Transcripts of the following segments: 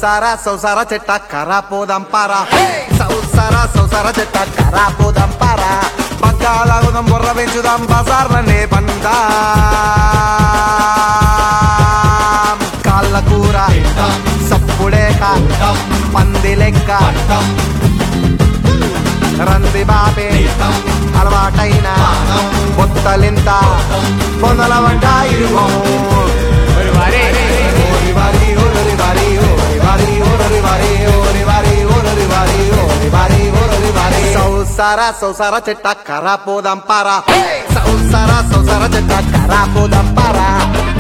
సౌసార సౌసార చెట్ట కరా పోదాం పారా సౌసార సౌసార చెట్ట కరా పోదాం పారా పక్కాలాగుదాం బుర్ర పెంచుదాం బజార్లనే పందా కాళ్ళ కూర సప్పుడేక పంది లెక్క రంది బాబే అలవాటైన కొత్తలింత పొందల వంట ఇరుగో సౌసార సౌసార చెట్ట కరా పోదాం పారా సౌసార సౌసార చెట్ట కరా పోదాం పారా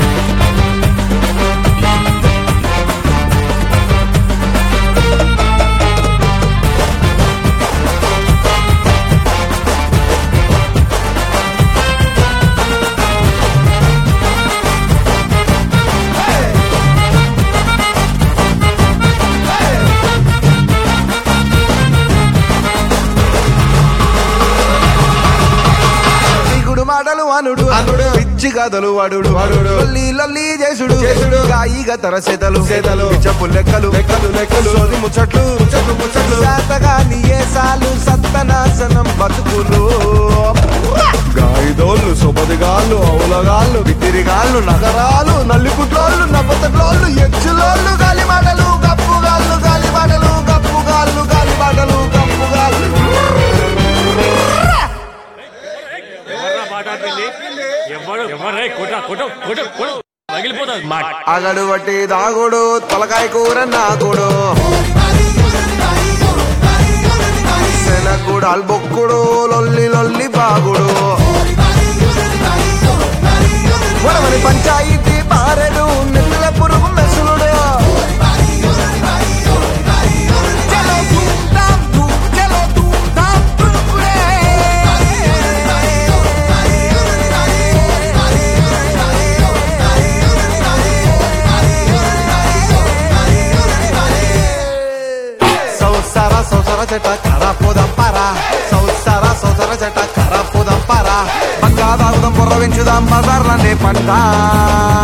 దిగుడు మాటలు అనుడు అనుడు పిచ్చి కథలు వడుడు వడుడు లొల్లి లొల్లి చేసుడు చేసుడు గాయిగా తర చేతలు చేతలు పిచ్చపు లెక్కలు లెక్కలు లెక్కలు సోది ముచ్చట్లు ముచ్చట్లు ముచ్చట్లు శాతగా నియేసాలు సత్తనాశనం బతుకులు గాయిదోళ్ళు సుబదిగాళ్ళు అవులగాళ్ళు బిత్తిరిగాళ్ళు నగరాలు నల్లిపుట్లోళ్ళు నవ్వతట్లోళ్ళు ఎచ్చులోళ్ళు గాలి మాటలు గప్పుగాళ్ళు గాలి మాటలు గప్పుగాళ్ళు గాలి మాటలు గప్పుగాళ్ళు ఎవర్రా మాట్లాడుతుంది ఎవరు ఎవరే కొట కొట కొట కొట పగిలిపోతుంది మాట అగడు బట్టి దాగుడు తలకాయ కూర నాకుడు శనగుడు అల్బొక్కుడు లొల్లి లొల్లి బాగుడు వరవని పంచాయితీ పారెడు నెల్ల పురుగు మెసులుడు చలో ధూమ్ధామ్ ధూమ్, చలో ధూమ్ధామ్ ధూమ్డే. సౌసార సౌసార చెట్ట కర పోదాం పారా సౌసార సౌసార చెట్ట కర పోదాం పారా పక్కా దాగుదాం బుర్ర పెంచుదాం బజార్లనే పంట